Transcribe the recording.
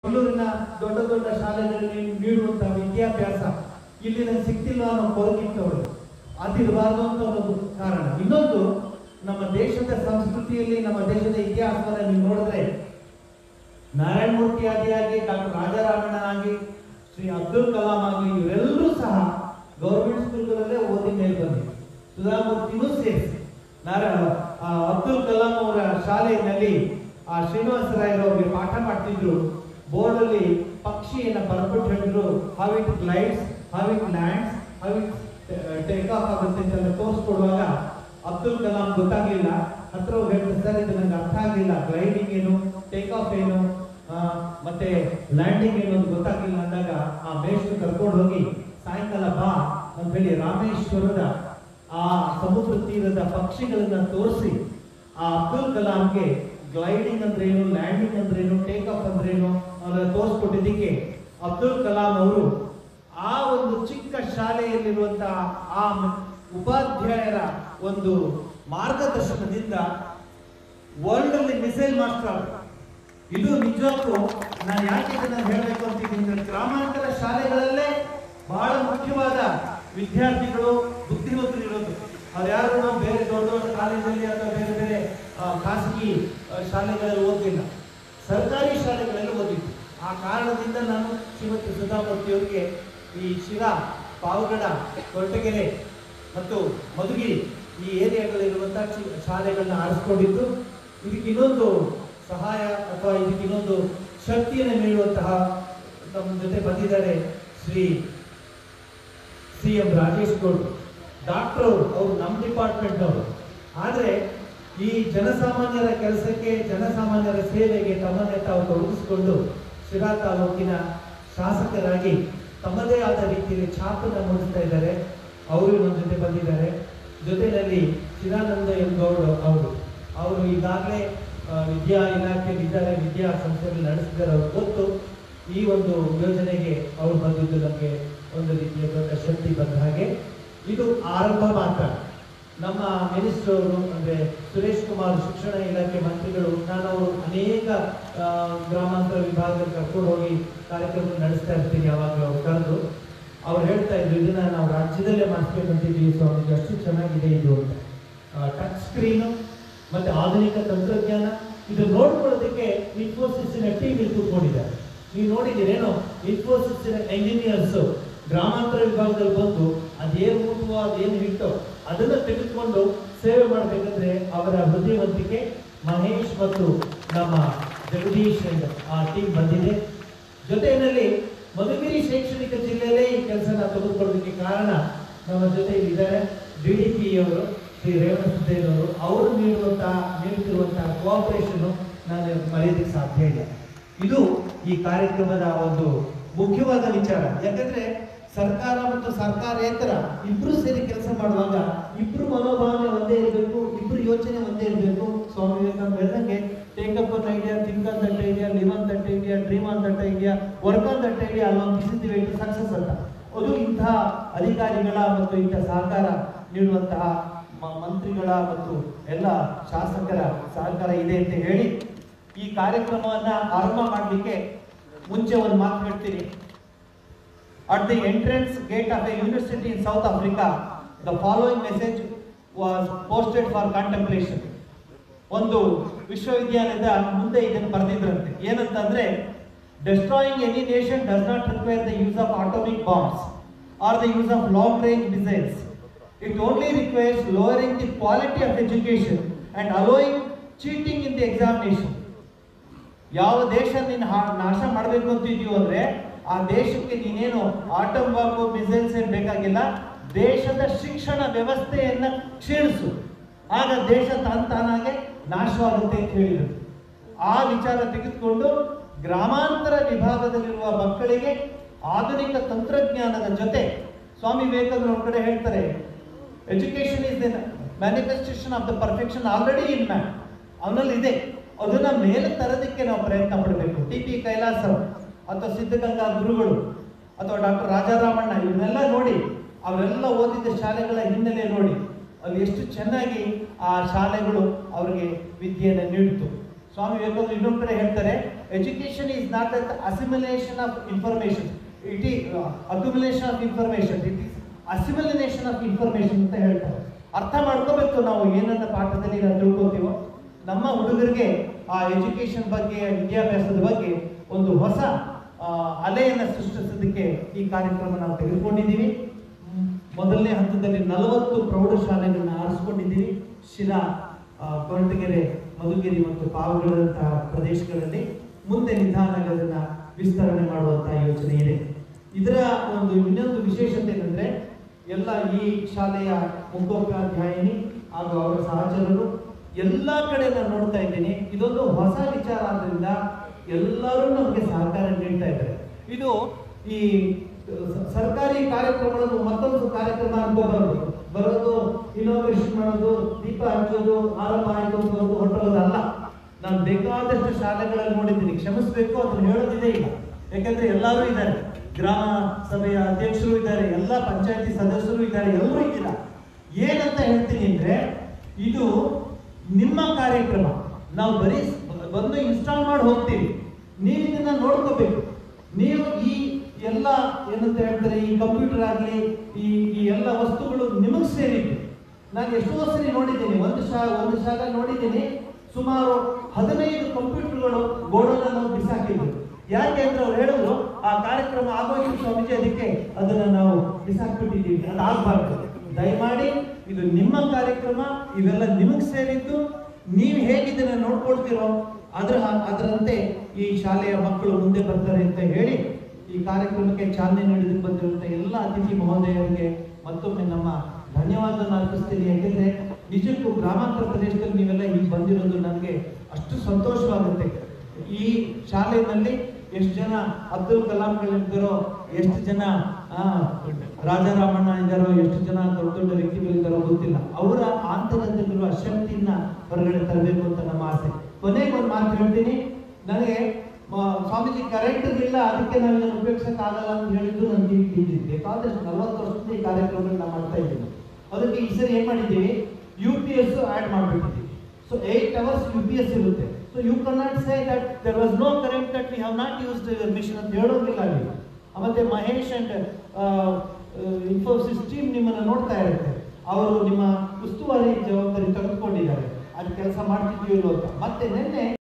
ಬೆಂಗಳೂರಿನ ದೊಡ್ಡ ದೊಡ್ಡ ಶಾಲೆಗಳಲ್ಲಿ ನೀಡುವಂತಹ ವಿದ್ಯಾಭ್ಯಾಸ ಇಲ್ಲಿ ನಂಗೆ ಸಿಕ್ತಿಲ್ಲ ಅನ್ನೋ ಕೊರಗಿತ್ತು ಅವರು ಅದಿರಬಾರ್ದು ಅಂತ ಒಂದು ಕಾರಣ ಇನ್ನೊಂದು ನಮ್ಮ ದೇಶದ ಸಂಸ್ಕೃತಿಯಲ್ಲಿ ನಮ್ಮ ದೇಶದ ಇತಿಹಾಸವನ್ನು ನೀವು ನೋಡಿದ್ರೆ ನಾರಾಯಣ ಮೂರ್ತಿ ಆದಿಯಾಗಿ ಡಾಕ್ಟರ್ ರಾಜಾರಾಮಣ್ಣ ಆಗಿ ಶ್ರೀ ಅಬ್ದುಲ್ ಕಲಾಂ ಆಗಿ ಇವರೆಲ್ಲರೂ ಸಹ ಗೌರ್ಮೆಂಟ್ ಸ್ಕೂಲ್ಗಳಲ್ಲೇ ಓದಿ ಮೇಲೆ ಬಂದಿದೆ ಸುಧಾಮೂರ್ತಿನೂ ಸೇರಿಸಿ ನಾರಾಯಣ ಆ, ಅಬ್ದುಲ್ ಕಲಾಂ ಅವರ ಶಾಲೆಯಲ್ಲಿ ಆ ಶ್ರೀನಿವಾಸ ರಾಯರು ಅವರಿಗೆ ಪಾಠ ಮಾಡ್ತಿದ್ರು ಬೋರ್ಡ್ ಅಲ್ಲಿ ಪಕ್ಷಿಯನ್ನ ಬರ್ಬಿಟ್ಟು ಹೇಳಿದ್ರು how it glides how it lands how it take off ಆಗುತ್ತೆ ಅಂತ ತೋರಿಸ್ಕೊಡುವಾಗ ಅಬ್ದುಲ್ ಕಲಾಂ ಗೊತ್ತಾಗ್ಲಿಲ್ಲ ಹತ್ರ ಹೋಗಿ ಹೇಳ್ತಾರೆ ಸರ್ ಇದು ನಂಗೆ ಅರ್ಥ ಆಗ್ಲಿಲ್ಲ ಗ್ಲೈಡಿಂಗ್ ಏನು ಟೇಕ್ ಆಫ್ ಏನು ಆ, ಮತ್ತೆ ಲ್ಯಾಂಡಿಂಗ್ ಏನು ಅಂತ ಗೊತ್ತಾಗ್ಲಿಲ್ಲ ಅಂದಾಗ ಆ ಮೇಷ್ಟ್ರು ಕರ್ಕೊಂಡು ಹೋಗಿ ಸಾಯಂಕಾಲ ಬಾ ಅಂತ ಹೇಳಿ ರಾಮೇಶ್ವರದ ಆ ಸಮುದ್ರ ತೀರದ ಪಕ್ಷಿಗಳನ್ನ ತೋರಿಸಿ ಆ ಅಬ್ದುಲ್ ಕಲಾಂಗೆ ಗ್ಲೈಡಿಂಗ್ ಅಂದ್ರೇನು ಲ್ಯಾಂಡಿಂಗ್ ಅಂದ್ರೇನು ಟೇಕ್ ಆಫ್ ಅಂದ್ರೇನು ಅವನ್ನ ತೋರಿಸ್ಕೊಟ್ಟಿದ್ದಕ್ಕೆ ಅಬ್ದುಲ್ ಕಲಾಂ ಅವರು ಆ ಒಂದು ಚಿಕ್ಕ ಶಾಲೆಯಲ್ಲಿರುವಂತಹ ಆ ಮ- ಉಪಾಧ್ಯಾಯರ ಒಂದು ಮಾರ್ಗದರ್ಶನದಿಂದ ವರ್ಲ್ಡ್ ಅಲ್ಲಿ ಮಿಸೈಲ್ ಮಾಸ್ಟರ್ ಆದ್ರು. ಇದು ನಿಜವಾಗ್ಲೂ ನಾನು ಯಾಕೆ ಇದನ್ನ ಹೇಳಬೇಕು ಅಂತಿದ್ದೀನಿ ಅಂದ್ರೆ ಗ್ರಾಮಾಂತರ ಶಾಲೆಗಳಲ್ಲೇ ಬಹಳ ಮುಖ್ಯವಾದ ವಿದ್ಯಾರ್ಥಿಗಳು ಬುದ್ಧಿವಂತರು ಇರೋದು ಅವ್ರು ಯಾರು ಬೇರೆ ದೊಡ್ಡ ದೊಡ್ಡ ಕಾಲೇಜಲ್ಲಿ ಅಥವಾ ಬೇರೆ ಬೇರೆ ಆ, ಖಾಸಗಿ ಆ, ಶಾಲೆಗಳಲ್ಲಿ ಓದಿಲ್ಲ ಸರ್ಕಾರಿ ಶಾಲೆಗಳಲ್ಲಿ ಓದಿದ್ದು ಆ ಕಾರಣದಿಂದ ನಾನು ಶ್ರೀಮತಿ ಸುಧಾಮೂರ್ತಿ ಅವರಿಗೆ ಈ ಶಿರಾ ಪಾವಗಡ ಕೊರಟಗೆರೆ ಮತ್ತು ಮಧುಗಿರಿ ಈ ಏರಿಯಾಗಳಿರುವಂತಹ ಚಿ- ಶಾಲೆಗಳನ್ನ ಆರಿಸ್ಕೊಂಡಿದ್ದು ಇದಕ್ಕೆ ಇನ್ನೊಂದು ಸಹಾಯ ಅಥವಾ ಇದಕ್ಕೆ ಇನ್ನೊಂದು ಶಕ್ತಿಯನ್ನು ನೀಡುವಂತಹ ನಮ್ಮ ಜೊತೆ ಬಂದಿದ್ದಾರೆ Shri C M Rajesh Gowda doctor ಅವರು ನಮ್ಮ ಡಿಪಾರ್ಟ್ಮೆಂಟ್ ಅವರು ಆದ್ರೆ ಈ ಜನಸಾಮಾನ್ಯರ ಕೆಲಸಕ್ಕೆ ಜನಸಾಮಾನ್ಯರ ಸೇವೆಗೆ ತಮ್ಮನ್ನೇ ತಾವು ತೊಡಗಿಸಿಕೊಂಡು ಶಿರಾ ತಾಲೂಕಿನ ಶಾಸಕರಾಗಿ ತಮ್ಮದೇ ಆದ ರೀತಿಯಲ್ಲಿ ಛಾಪನ್ನು ಮೂಡಿಸ್ತಾ ಇದ್ದಾರೆ ಅವರು ನಮ್ಮ ಜೊತೆ ಬಂದಿದ್ದಾರೆ ಜೊತೆಯಲ್ಲಿ ಚಿದಾನಂದ ಎಂ ಗೌಡ್ ಅವರು ಅವರು ಈಗಾಗಲೇ ಆ, ವಿದ್ಯಾ ಇಲಾಖೆಯಲ್ಲಿ ಇದ್ದಾರೆ ವಿದ್ಯಾ ಸಂಸ್ಥೆಯಲ್ಲಿ ನಡೆಸಿದ್ದಾರೆ ಅವ್ರಿಗೆ ಗೊತ್ತು ಈ ಒಂದು ಯೋಜನೆಗೆ ಅವರು ಬಂದಿದ್ದು ನಮಗೆ ಒಂದು ರೀತಿಯ ದೊಡ್ಡ ಶಕ್ತಿ ಬಂದ ಹಾಗೆ ಇದು ಆರಂಭ ಮಾತ್ರ ನಮ್ಮ ಮಿನಿಸ್ಟರ್ ಅವರು ಅಂದ್ರೆ ಸುರೇಶ್ ಕುಮಾರ್ ಶಿಕ್ಷಣ ಇಲಾಖೆ ಮಂತ್ರಿಗಳು ನಾನು ಅವರು ಅನೇಕ ಆ, ಗ್ರಾಮಾಂತರ ವಿಭಾಗದಲ್ಲಿ ಕರ್ಕೊಂಡು ಹೋಗಿ ಕಾರ್ಯಕ್ರಮ ನಡೆಸ್ತಾ ಇರ್ತೀನಿ ಯಾವಾಗಲೂ ಅವ್ರು ಕರೆದು ಅವ್ರು ಹೇಳ್ತಾ ಇದ್ರು ಇದನ್ನ ನಾವು ರಾಜ್ಯದಲ್ಲೇ ಮಾಡಿಸ್ಬೇಕಂತಿದ್ದೀವಿ ಸ್ವಾಮೀಜಿ ಅಷ್ಟು ಚೆನ್ನಾಗಿದೆ ಇದು ಅಂತ ಟಚ್ ಸ್ಕ್ರೀನು ಮತ್ತೆ ಆಧುನಿಕ ತಂತ್ರಜ್ಞಾನ ಇದು ನೋಡ್ಕೊಳ್ಳೋದಕ್ಕೆ ಇನ್ಫೋಸಿಸ್ನ ಟೀಮ್ ಇಲ್ಲಿ ಕೂತ್ಕೊಂಡಿದ್ದಾರೆ ನೀವು ನೋಡಿದ್ದೀರೇನೋ ಇನ್ಫೋಸಿಸ್ನ ಎಂಜಿನಿಯರ್ಸ್ ಗ್ರಾಮಾಂತರ ವಿಭಾಗದಲ್ಲಿ ಬಂದು ಅದೇನು ಊಟವೋ ಅದೇನು ಹಿಟ್ಟೋ ಅದನ್ನ ತೆಗೆದುಕೊಂಡು ಸೇವೆ ಮಾಡಬೇಕಂದ್ರೆ ಅವರ ಬುದ್ಧಿವಂತಿಕೆ ಮಹೇಶ್ ಮತ್ತು ನಮ್ಮ ಜಗದೀಶ್ ಅಂತ ಆ ಟೀಮ್ ಬಂದಿದೆ ಜೊತೆಯಲ್ಲಿ ಮಧುಗಿರಿ ಶೈಕ್ಷಣಿಕ ಜಿಲ್ಲೆಯಲ್ಲೇ ಈ ಕೆಲಸನ ತೆಗೆದುಕೊಳ್ಳೋದಕ್ಕೆ ಕಾರಣ ನಮ್ಮ ಜೊತೆ ಇದ್ದಾರೆ ಡಿ ಡಿ ಪಿ ಅವರು ಶ್ರೀ ರೇವಣ ಸಿದ್ದೇನವರು ಅವರು ನೀಡುವಂತಹ ನೀಡುತ್ತಿರುವಂತಹ ಕೋಆಪರೇಷನ್ ನಾನು ಮರೆಯೋದಕ್ಕೆ ಸಾಧ್ಯ ಇಲ್ಲ ಇದು ಈ ಕಾರ್ಯಕ್ರಮದ ಒಂದು ಮುಖ್ಯವಾದ ವಿಚಾರ ಯಾಕಂದ್ರೆ ಸರ್ಕಾರ ಮತ್ತು ಸರ್ಕಾರೇತರ ಇಬ್ರು ಸೇರಿ ಕೆಲಸ ಮಾಡುವಾಗ ಇಬ್ರು ಮನೋಭಾವನೆ ಒಂದೇ ಇರಬೇಕು ಇಬ್ರು ಯೋಚನೆ ಒಂದೇ ಇರಬೇಕು ಸ್ವಾಮಿ ವಿವೇಕಾನಂದ ಹೇಳ್ದಂಗೆ take up an idea think on that idea live on that idea dream on that idea work on that idea ಅಲ್ಲೊಂದು ದಿಸ್ ಇಸ್ ದಿ ಸಕ್ಸಸ್ ಅಂತ ಅದು ಇಂತಹ ಅಧಿಕಾರಿಗಳ ಮತ್ತು ಇಂತಹ ಸಹಕಾರ ನೀಡುವಂತಹ ಮ- ಮಂತ್ರಿಗಳ ಮತ್ತು ಎಲ್ಲ ಶಾಸಕರ ಸಹಕಾರ ಇದೆ ಅಂತ ಹೇಳಿ ಈ ಕಾರ್ಯಕ್ರಮವನ್ನ ಆರಂಭ ಮಾಡಲಿಕ್ಕೆ ಮುಂಚೆ ಒಂದು ಮಾತು ಹೇಳ್ತೀನಿ At the entrance gate of a university in South Africa, the following message was posted for contemplation. ಒಂದು ವಿಶ್ವವಿದ್ಯಾಲಯದ ಮುಂದೆ ಇದನ್ನು ಬರೆದಿದ್ರಂತೆ ಏನಂತಂದ್ರೆ destroying any nation does not require the use of atomic bombs or the use of long range missiles it only requires lowering the quality of education and allowing cheating in the examination ಯಾವ ದೇಶ ನೀನು ಹಾ- ನಾಶ ಮಾಡಬೇಕು ಅಂತಿದ್ಯೋ ಅಂದ್ರೆ ಆ ದೇಶಕ್ಕೆ ನೀನೇನು ಆಟಮ್ ಬಾಂಬ್ ಮಿಸೈಲ್ಸ್ ಏನ್ ಬೇಕಾಗಿಲ್ಲ ದೇಶದ ಶಿಕ್ಷಣ ವ್ಯವಸ್ಥೆಯನ್ನ ಕ್ಷೀಣಿಸು ಆಗ ದೇಶ ತಾನ್ ತಾನಾಗೆ ನಾಶವಾಗುತ್ತೆ ಅಂತ ಹೇಳಿದರು ಆ ವಿಚಾರ ತೆಗೆದುಕೊಂಡು ಗ್ರಾಮಾಂತರ ವಿಭಾಗದಲ್ಲಿರುವ ಮಕ್ಕಳಿಗೆ ಆಧುನಿಕ ತಂತ್ರಜ್ಞಾನದ ಜೊತೆ ಸ್ವಾಮಿ ವಿವೇಕಾನಂದ ಒಂದ್ ಕಡೆ ಹೇಳ್ತಾರೆ education is the manifestation of the perfection already in man ಅವನಲ್ಲಿ ಇದೆ ಅದನ್ನ ಮೇಲೆ ತರೋದಕ್ಕೆ ನಾವು ಪ್ರಯತ್ನ ಪಡಬೇಕು ಟಿ ಪಿ ಕೈಲಾಸ ಅಥವಾ ಸಿದ್ಧಗಂಗಾ ಗುರುಗಳು ಅಥವಾ ಡಾಕ್ಟರ್ ರಾಜಾರಾಮಣ್ಣ ಇವನ್ನೆಲ್ಲ ನೋಡಿ ಅವರೆಲ್ಲ ಓದಿದ ಶಾಲೆಗಳ ಹಿನ್ನೆಲೆ ನೋಡಿ ಅಲ್ಲಿ ಎಷ್ಟು ಚೆನ್ನಾಗಿ ಆ ಶಾಲೆಗಳು ಅವರಿಗೆ ವಿದ್ಯೆಯನ್ನು ನೀಡಿತು ಸ್ವಾಮಿ ವಿವೇಕಾನಂದ ಇನ್ನೊಂದು ಕಡೆ ಹೇಳ್ತಾರೆ education is not at assimilation of information it ಈ accumulation of information it is assimilation of information ಅಂತ ಹೇಳ್ತಾರೆ ಅರ್ಥ ಮಾಡ್ಕೋಬೇಕು ನಾವು ಏನನ್ನ ಪಾಠದಲ್ಲಿ ನಾವು ತಿಳ್ಕೊತೀವೋ ನಮ್ಮ ಹುಡುಗರಿಗೆ ಆ ಎಜುಕೇಶನ್ ಬಗ್ಗೆ ವಿದ್ಯಾಭ್ಯಾಸದ ಬಗ್ಗೆ ಒಂದು ಹೊಸ ಆ, ಅಲೆಯನ್ನು ಸೃಷ್ಟಿಸೋದಕ್ಕೆ ಈ ಕಾರ್ಯಕ್ರಮ ನಾವು ತೆಗೆದುಕೊಂಡಿದ್ದೀವಿ ಮ್, ಮೊದಲನೇ ಹಂತದಲ್ಲಿ ನಲವತ್ತು ಪ್ರೌಢಶಾಲೆಗಳನ್ನ ಆರಿಸ್ಕೊಂಡಿದ್ದೀವಿ ಶಿರಾ ಆ, ಕೊರಟಗೆರೆ ಮಧುಗಿರಿ ಮತ್ತು ಪಾವಗಡದಂತಹ ಪ್ರದೇಶಗಳಲ್ಲಿ ಮುಂದೆ ನಿಧಾನಗಳನ್ನ ವಿಸ್ತರಣೆ ಮಾಡುವಂತಹ ಯೋಚನೆ ಇದೆ ಇದರ ಒಂದು ಇನ್ನೊಂದು ವಿಶೇಷತೆ ಏನಂದ್ರೆ ಎಲ್ಲ ಈ ಶಾಲೆಯ ಮುಖೋಪಾಧ್ಯಾಯಿನಿ ಹಾಗೂ ಅವರ ಸಹಚರರು ಎಲ್ಲ ಕಡೆ ನಾನು ನೋಡ್ತಾ ಇದ್ದೀನಿ ಇದೊಂದು ಹೊಸ ವಿಚಾರ ಆದ್ರಿಂದ ಎಲ್ಲರೂ ನಮಗೆ ಸಹಕಾರ ನೀಡ್ತಾ ಇದ್ದಾರೆ ಇದು ಈ ಸ- ಸರ್ಕಾರಿ ಕಾರ್ಯಕ್ರಮಗಳು ಮತ್ತೊಂದು ಕಾರ್ಯಕ್ರಮ ಅನ್ಕೋಬಾರ್ದು ಬರೋದು ಇನೋವೇಷನ್ ಮಾಡೋದು ದೀಪ ಹಚ್ಚೋದು ಆರಂಭ ಆಯ್ತು ಅಂತ ಒಂದು ಹೊರಟೋದಲ್ಲ ನಾನು ಬೇಕಾದಷ್ಟು ಶಾಲೆಗಳಲ್ಲಿ ನೋಡಿದ್ದೀನಿ ಕ್ಷಮಿಸ್ಬೇಕು ಅದನ್ನು ಹೇಳೋದಿದೆ ಈಗ ಯಾಕಂದ್ರೆ ಎಲ್ಲರೂ ಇದ್ದಾರೆ ಗ್ರಾಮ ಸಭೆಯ ಅಧ್ಯಕ್ಷರು ಇದ್ದಾರೆ ಎಲ್ಲ ಪಂಚಾಯತಿ ಸದಸ್ಯರು ಇದ್ದಾರೆ ಎಲ್ಲರೂ ಇದ್ದೀರಾ ಏನಂತ ಹೇಳ್ತೀನಿ ಅಂದ್ರೆ ಇದು ನಿಮ್ಮ ಕಾರ್ಯಕ್ರಮ ನಾವು ಬರೀ ಸ್- ಬಂದು ಇನ್ಸ್ಟಾಲ್ ಮಾಡಿ ಹೋಗ್ತೀವಿ ನೀವು ಇದನ್ನ ನೋಡ್ಕೋಬೇಕು ನೀವು ಈ ಎಲ್ಲ ಏನಂತ ಹೇಳ್ತಾರೆ ಈ ಕಂಪ್ಯೂಟರ್ ಆಗಲಿ ಈ ಈ ಎಲ್ಲ ವಸ್ತುಗಳು ನಿಮಗೆ ಸೇರಿದ್ದು ನಾನು ಎಷ್ಟೋ ಸರಿ ನೋಡಿದ್ದೀನಿ ಒಂದು ಶಾ ಒಂದು ಶಾಲೆ ನೋಡಿದ್ದೀನಿ ಸುಮಾರು ಹದಿನೈದು ಕಂಪ್ಯೂಟರ್ಗಳು ಗೋಡನಲ್ಲಿ ನಾವು ಬಿಸಾಕಿದ್ರು ಯಾಕೆ ಅಂದ್ರೆ ಅವ್ರು ಹೇಳಿದ್ರು ಆ ಕಾರ್ಯಕ್ರಮ ಆಗೋಯ್ತು ಸ್ವಾಮೀಜಿ ಅದಕ್ಕೆ ಅದನ್ನ ನಾವು ಬಿಸಾಕ್ಬಿಟ್ಟಿದ್ದೀವಿ ಅದು ಆಗ್ಬಾರ್ದು ದಯಮಾಡಿ ಇದು ನಿಮ್ಮ ಕಾರ್ಯಕ್ರಮ ಇವೆಲ್ಲ ನಿಮಗೆ ಸೇರಿದ್ದು ನೀವು ಹೇಗಿದ್ದನ್ನ ನೋಡ್ಕೊಳ್ತೀರೋ ಅದ್ರ ಅದರಂತೆ ಈ ಶಾಲೆಯ ಮಕ್ಕಳು ಮುಂದೆ ಬರ್ತಾರೆ ಅಂತ ಹೇಳಿ ಈ ಕಾರ್ಯಕ್ರಮಕ್ಕೆ ಚಾಲನೆ ನೀಡಿದಕ್ಕೆ ಬಂದಿರುವಂತ ಎಲ್ಲ ಅತಿಥಿ ಮಹೋದಯರಿಗೆ ಮತ್ತೊಮ್ಮೆ ನಮ್ಮ ಧನ್ಯವಾದವನ್ನು ಅರ್ಪಿಸ್ತೀನಿ ಯಾಕೆಂದ್ರೆ ನಿಜಕ್ಕೂ ಗ್ರಾಮಾಂತರ ಪ್ರದೇಶದಲ್ಲಿ ನೀವೆಲ್ಲ ಇಲ್ಲಿ ಬಂದಿರೋದು ನನಗೆ ಅಷ್ಟು ಸಂತೋಷವಾಗುತ್ತೆ ಈ ಶಾಲೆಯಲ್ಲಿ ಎಷ್ಟು ಜನ ಅಬ್ದುಲ್ ಕಲಾಂಗಳಿದ್ದಾರೋ ಎಷ್ಟು ಜನ ಆ, ರಾಜಾರಾಮಣ್ಣ ಇದ್ದಾರೋ ಎಷ್ಟು ಜನ ದೊಡ್ಡ ದೊಡ್ಡ ವ್ಯಕ್ತಿಗಳಿದ್ದಾರೋ ಗೊತ್ತಿಲ್ಲ ಅವರ ಆಂತರದಲ್ಲಿರುವ ಶಕ್ತಿಯನ್ನ ಹೊರಗಡೆ ತರಬೇಕು ಅಂತ ನಮ್ಮ ಆಸೆ ಕೊನೆಗೆ ಒಂದು ಮಾತು ಹೇಳ್ತೀನಿ ನನಗೆ ಮ- ಸ್ವಾಮೀಜಿ ಕರೆಂಟ್ ಇಲ್ಲ ಅದಕ್ಕೆ ನಾವು ಇದನ್ನು ಉಪಯೋಗಿಸಕ್ ಆಗಲ್ಲ ಅಂತ ಹೇಳಿದ್ದು ನನಗೆ ತಿಳಿದಿದೆ ಬೇಕಾದಷ್ಟು ನಲವತ್ತು ವರ್ಷದಿಂದ ಈ ಕಾರ್ಯಕ್ರಮಗಳನ್ನ ಮಾಡ್ತಾ ಇದ್ದೀನಿ ಅದಕ್ಕೆ ಈ ಸರಿ ಏನ್ ಮಾಡಿದ್ದೀವಿ ಯು ಪಿ ಎಸ್ ಆಡ್ ಮಾಡ್ಬಿಟ್ಟಿದ್ದೀವಿ so eight hours U P S ಇರುತ್ತೆ so you can not say that there was no current that we have not used your machine ಅಂತ ಹೇಳೋದಿಲ್ಲ ನೀವು ಮತ್ತೆ ಮಹೇಶ್ ಅಂಡ್ ಇನ್ಫೋಸಿಸ್ ಟೀಮ್ ನಿಮ್ಮನ್ನ ನೋಡ್ತಾ ಇರುತ್ತೆ ಅವರು ನಿಮ್ಮ ಉಸ್ತುವಾರಿ ಜವಾಬ್ದಾರಿ ತೆಗೆದುಕೊಂಡಿದ್ದಾರೆ ಅದು ಕೆಲಸ ಮಾಡ್ತಿದ್ದೀವಿ ಇಲ್ವೋ ಅಂತ ಮತ್ತೆ ನಿನ್ನೆ